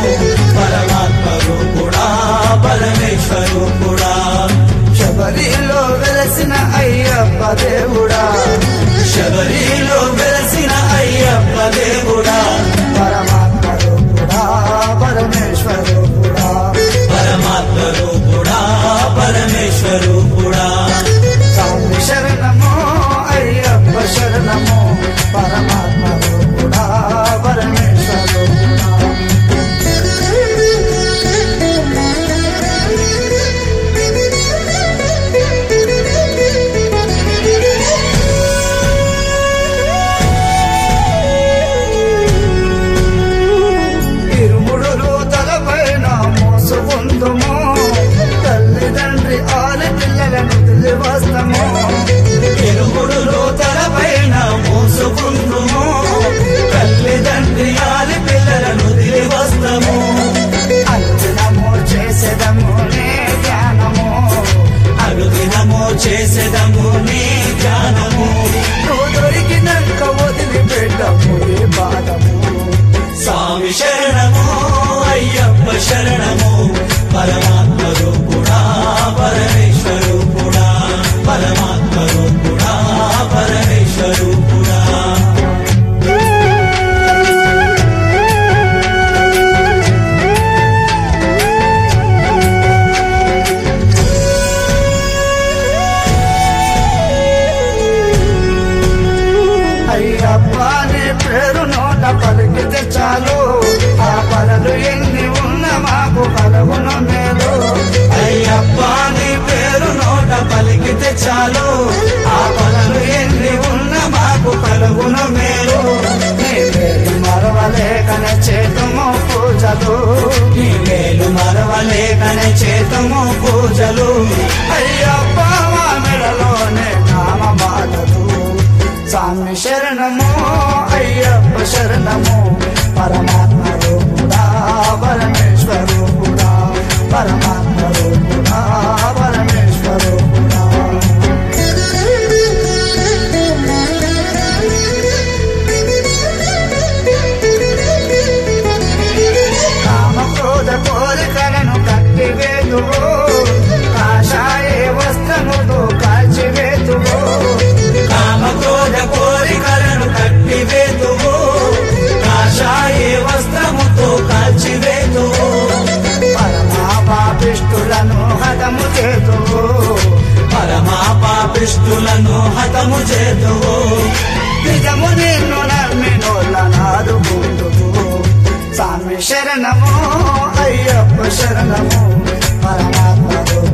పరమాత్మ రూపుడా పరమేశ్వరూపుడా శబరిలో వెలసిన అయ్యప్ప దేవుడా శబరిలో వెలసిన అయ్యప్ప దేవుడా పరమాత్మ రూపుడా పరమేశ్వరూపుడా పరమాత్మ రూపుడా పరమేశ్వరూపుడా స్వామి శరణమో అయ్యప్ప శరణమో పరమాత్మ రూపుడా పరమేశ్వరూపుడా ఇరుముడులు తలపైన మోసుకుందుము తల్లిదండ్రి ఆలి పిల్లలను తెలివస్తము ఇరుముడులు తలపైన మోసుకుందుము తల్లిదండ్రి ఆలి పిల్లలను వస్తము అంజనము చేసేదము నే ధ్యానము అనుదినము చేసేదము నీ ధ్యానము నువ్వు దొరికినాక వదిలిపెట్టము ఏ బాధము స్వామి శరణము అయ్యప్ప శరణము పరమాత్మ రూపుడా పరమేశ్వరూపుడా పరమాత్మ రూపుడా పరమేశ్వరూపుడా అయ్యప్ప నీ పేరు నోట పలికితే చాలు ఆ పనులు ఎన్ని ఉన్న మాకు కలుగును మేలు అయ్యప్ప నీ పేరు నోట పలికితే చాలు ఆ పనులు ఎన్ని ఉన్న మాకు కలుగును మేలు నీ పేరు మరవలేకనే చేతుము పూజలు నీ మేలు మరవలేకనే చేతము పూజలు అయ్యప్ప మా మెడలోనే నామ బాధలు స్వామి శరణము అయ్యప్ప శరణము పరమాత్మ రూపుడా పరమేశ్వరూపుడా పరమాత్మ రూపుడా పరమేశ్వరూపుడా కామ క్రోధ కోరికలను కట్టివేదువో కాషాయ వస్త్రముతో కాల్చివేదువో కామ క్రోధ కోరికలను కట్టివేతువు కాషాయే వస్త్రముతో కాల్చివేతువు పరమా పాపిష్టులను హతము చేతువో పరమా పాపిష్టులను హతము చేతువు నిజము నిన్ను నమ్మినోళ్ళనాదు బుందువు స్వామి శరణము అయ్యప్ప శరణము పరమాత్మ